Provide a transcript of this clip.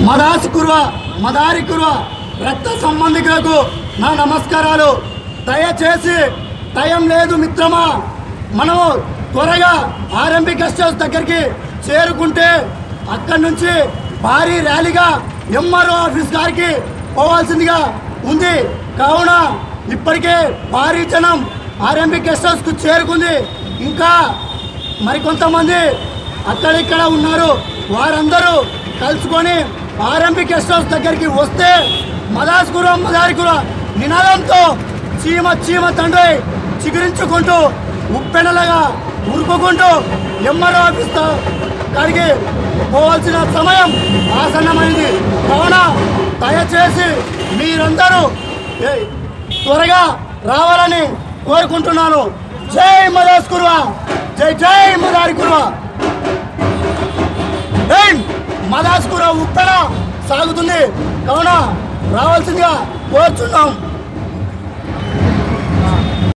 మదాసి కుర్వ మదారి కుర్వ రక్త సంబంధికులకు నా నమస్కారాలు దయచేసి టైం లేదు మిత్రమా మనము త్వరగా ఆర్ఎంపీ గెస్ట్ హౌస్ దగ్గరికి చేరుకుంటే అక్కడి నుంచి భారీ ర్యాలీగా ఎంఆర్ఓ ఆఫీస్ గారికి పోవాల్సిందిగా ఉంది కావున ఇప్పటికే భారీ జనం ఆర్ఎంపీ గెస్ట్ హౌస్కు చేరుకుంది ఇంకా మరికొంతమంది అక్కడిక్కడ ఉన్నారు వారందరూ కలుసుకొని ఆర్ఎంపీ గెస్ట్ హౌస్ దగ్గరికి వస్తే మదాస్కురం మదారికుర నినాదంతో చీమ చీమ తండ్రి చిగురించుకుంటూ ఉప్పెనలుగా ఉరుకుకుంటూ ఎంఆర్ఓ ఆఫీస్ తో- కాడికి పోవాల్సిన సమయం ఆసన్నమైంది కావున దయచేసి మీరందరూ ఏ- త్వరగా రావాలని కోరుకుంటున్నాను జై మదాస్ కుర్వా జై జై మదారి కుర్వా జై మదాస్ కుర్వా ఉప్పెన సాగుతుంది కావున రావాల్సిందిగా కోరుచున్నాం